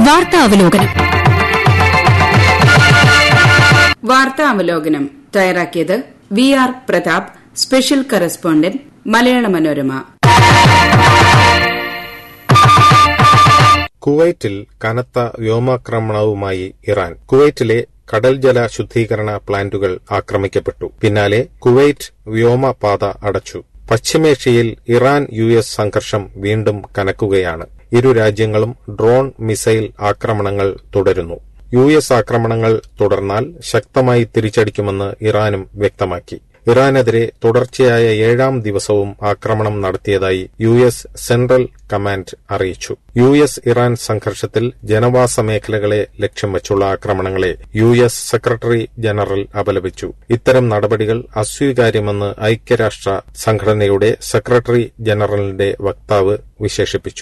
വാർത്താ അവലോകനം വാർത്താ അവലോകനം തയ്യാറാക്കിയത് V R Prathap special correspondent Malayala Manorama കുവൈറ്റിൽ കനത്ത വ്യോമാക്രമണവുമായി ഇറാൻ കുവൈറ്റിലെ കടൽജല ശുദ്ധീകരണ പ്ലാന്റുകൾ ആക്രമിക്കപ്പെട്ടു പിന്നാലെ കുവൈറ്റ് വ്യോമപാത അടച്ചു പശ്ചിമേഷ്യയിൽ ഇറാൻ യു എസ് സംഘർഷം വീണ്ടും കനക്കുകയാണ് ഇരു രാജ്യങ്ങളും ഡ്രോൺ മിസൈൽ ആക്രമണങ്ങൾ തുടരുന്നു യു എസ് ആക്രമണങ്ങൾ തുടർന്നാൽ ശക്തമായി തിരിച്ചടിക്കുമെന്ന് ഇറാനും വ്യക്തമാക്കി ഇറാനെതിരെ തുടർച്ചയായ ഏഴാം ദിവസവും ആക്രമണം നടത്തിയതായി യു എസ് സെൻട്രൽ കമാൻഡ് അറിയിച്ചു യു എസ് ഇറാൻ സംഘർഷത്തിൽ ജനവാസ മേഖലകളെ ലക്ഷ്യം വെച്ചുള്ള ആക്രമണങ്ങളെ യു എസ് സെക്രട്ടറി ജനറൽ അപലപിച്ചു ഇത്തരം നടപടികൾ അസ്വീകാര്യമെന്ന് ഐക്യരാഷ്ട്ര സംഘടനയുടെ സെക്രട്ടറി ജനറലിന്റെ വക്താവ് വിശേഷിപ്പിച്ചു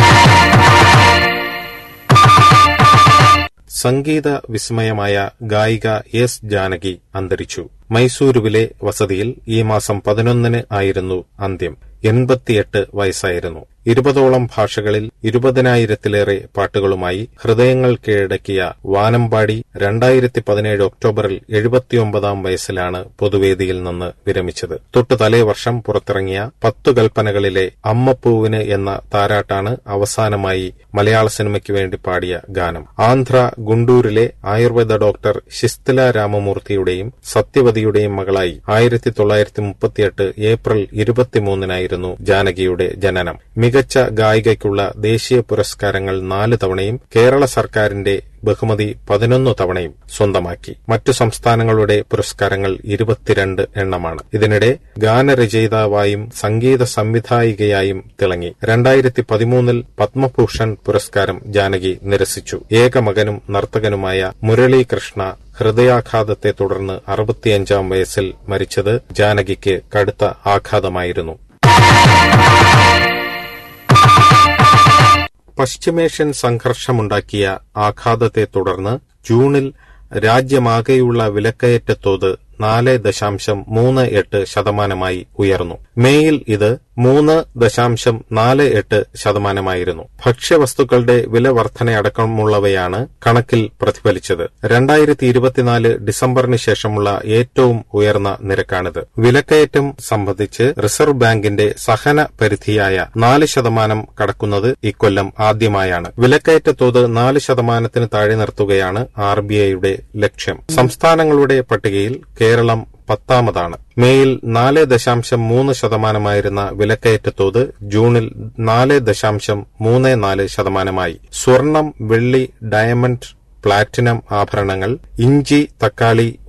സംഗീത വിസ്മയമായ ഗായിക എസ് ജാനകി അന്തരിച്ചു മൈസൂരുവിലെ വസതിയിൽ ഈ മാസം പതിനൊന്നിന് ആയിരുന്നു അന്ത്യം എൺപത്തിയെട്ട് വയസ്സായിരുന്നു ഇരുപതോളം ഭാഷകളിൽ ഇരുപതിനായിരത്തിലേറെ പാട്ടുകളുമായി ഹൃദയങ്ങൾ കീഴടക്കിയ വാനമ്പാടി രണ്ടായിരത്തി പതിനേഴ് ഒക്ടോബറിൽ എഴുപത്തിയൊമ്പതാം വയസ്സിലാണ് പൊതുവേദിയിൽ നിന്ന് വിരമിച്ചത് തൊട്ടു തലേ വർഷം പുറത്തിറങ്ങിയ പത്തു കൽപ്പനകളിലെ അമ്മപ്പൂവിന് എന്ന താരാട്ടാണ് അവസാനമായി മലയാള സിനിമയ്ക്ക് വേണ്ടി പാടിയ ഗാനം ആന്ധ്ര ഗുണ്ടൂരിലെ ആയുർവേദ ഡോക്ടർ ശിസ്തില രാമമൂർത്തിയുടെയും സത്യവതിയുടെയും മകളായി ആയിരത്തി തൊള്ളായിരത്തി മുപ്പത്തിയെട്ട് ഏപ്രിൽ ഇരുപത്തിമൂന്നിനായിരുന്നു ജാനകിയുടെ ജനനം മികച്ച ഗായികയ്ക്കുള്ള ദേശീയ പുരസ്കാരങ്ങൾ നാല് തവണയും കേരള സർക്കാരിന്റെ ബഹുമതി പതിനൊന്ന് തവണയും സ്വന്തമാക്കി മറ്റു സംസ്ഥാനങ്ങളുടെ പുരസ്കാരങ്ങൾ ഇരുപത്തിരണ്ട് എണ്ണമാണ് ഇതിനിടെ ഗാനരചയിതാവായും സംഗീത സംവിധായികയായും തിളങ്ങി രണ്ടായിരത്തി പതിമൂന്നിൽ പത്മഭൂഷൺ പുരസ്കാരം ജാനകി നിരസിച്ചു ഏകമകനും നർത്തകനുമായ മുരളീകൃഷ്ണ ഹൃദയാഘാതത്തെ തുടർന്ന് അറുപത്തിയഞ്ചാം വയസ്സിൽ മരിച്ചത് ജാനകിക്ക് കടുത്ത ആഘാതമായിരുന്നു പശ്ചിമേഷ്യൻ സംഘർഷമുണ്ടാക്കിയ ആഘാതത്തെ തുടർന്ന് ജൂണിൽ രാജ്യമാകെയുള്ള വിലക്കയറ്റ തോത് നാല് ദശാംശം മൂന്ന് എട്ട് ശതമാനമായി ഉയർന്നു മേയിൽ ഇത് മൂന്ന് ദശാംശം നാല് എട്ട് ശതമാനമായിരുന്നു ഭക്ഷ്യവസ്തുക്കളുടെ വില വർധനയടക്കമുള്ളവയാണ് കണക്കിൽ പ്രതിഫലിച്ചത് രണ്ടായിരത്തി ഇരുപത്തിനാല് ഡിസംബറിന് ശേഷമുള്ള ഏറ്റവും ഉയർന്ന നിരക്കാണിത് വിലക്കയറ്റം സംബന്ധിച്ച് റിസർവ് ബാങ്കിന്റെ സഹന പരിധിയായ നാല് ശതമാനം കടക്കുന്നത് ഇക്കൊല്ലം ആദ്യമായാണ് വിലക്കയറ്റ തോത് നാല് ശതമാനത്തിന് താഴെ നിർത്തുകയാണ് ആർ ബി ഐയുടെ ലക്ഷ്യം സംസ്ഥാനങ്ങളുടെ പട്ടികയിൽ കേരളം പത്താമതാണ് മേയിൽ നാല് ദശാംശം മൂന്ന് ശതമാനമായിരുന്ന വിലക്കയറ്റ തോത് ജൂണിൽ നാല് ദശാംശം മൂന്ന് നാല് ശതമാനമായി സ്വർണം വെള്ളി ഡയമണ്ട് പ്ലാറ്റിനം ആഭരണങ്ങൾ ഇഞ്ചി തക്കാളി